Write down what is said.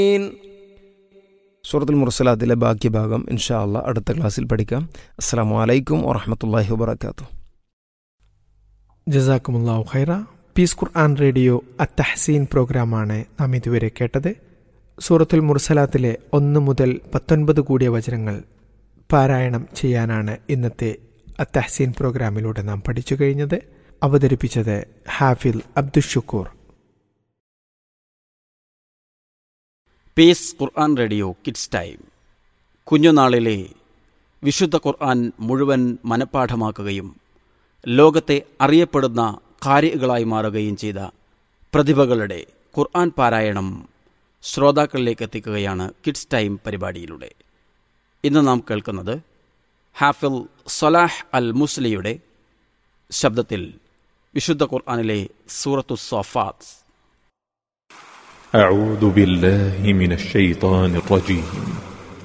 സൂറത്തുൽ മുർസലാത്തിലെ ബാക്കി ഭാഗം ഇൻഷാ അള്ളാ അടുത്ത ക്ലാസ്സിൽ പഠിക്കാം അസ്സാം വലൈക്കും വറഹമത്തല്ലാഹി വബർക്കാത്തു ജസാക്കുമുല്ലാഹു ഖൈറ പീസ് ഖുർആൻ റേഡിയോ അത്തഹസീൻ പ്രോഗ്രാമാണ് നാം ഇതുവരെ കേട്ടത് സൂറത്തുൽ മുർസലാത്തിലെ ഒന്ന് മുതൽ പത്തൊൻപത് കൂടിയ വചനങ്ങൾ പാരായണം ചെയ്യാനാണ് ഇന്നത്തെ അത്തഹസീൻ പ്രോഗ്രാമിലൂടെ നാം പഠിച്ചു കഴിഞ്ഞത് അവതരിപ്പിച്ചത് ഹാഫിൽ Abdushukoor peace Quran radio kids time കുഞ്ഞുനാളിലെ വിശുദ്ധ ഖുർആൻ മുഴുവൻ മനഃപ്പാഠമാക്കുകയും ലോകത്തെ അറിയപ്പെടുന്ന കാരികളായി മാറുകയും ചെയ്ത പ്രതിഭകളുടെ ഖുർആൻ പാരായണം ശ്രോതാക്കളിലേക്ക് എത്തിക്കുകയാണ് കിഡ്സ് ടൈം പരിപാടിയിലൂടെ ഇന്ന് നാം കേൾക്കുന്നത് ഹാഫിൽ സലാഹ് അൽ മുസ്ലിയുടെ ശബ്ദത്തിൽ വിശുദ്ധ ഖുർആനിലെ സൂറത്തു സോഫാത്ത് أعوذ بالله من الشيطان الرجيم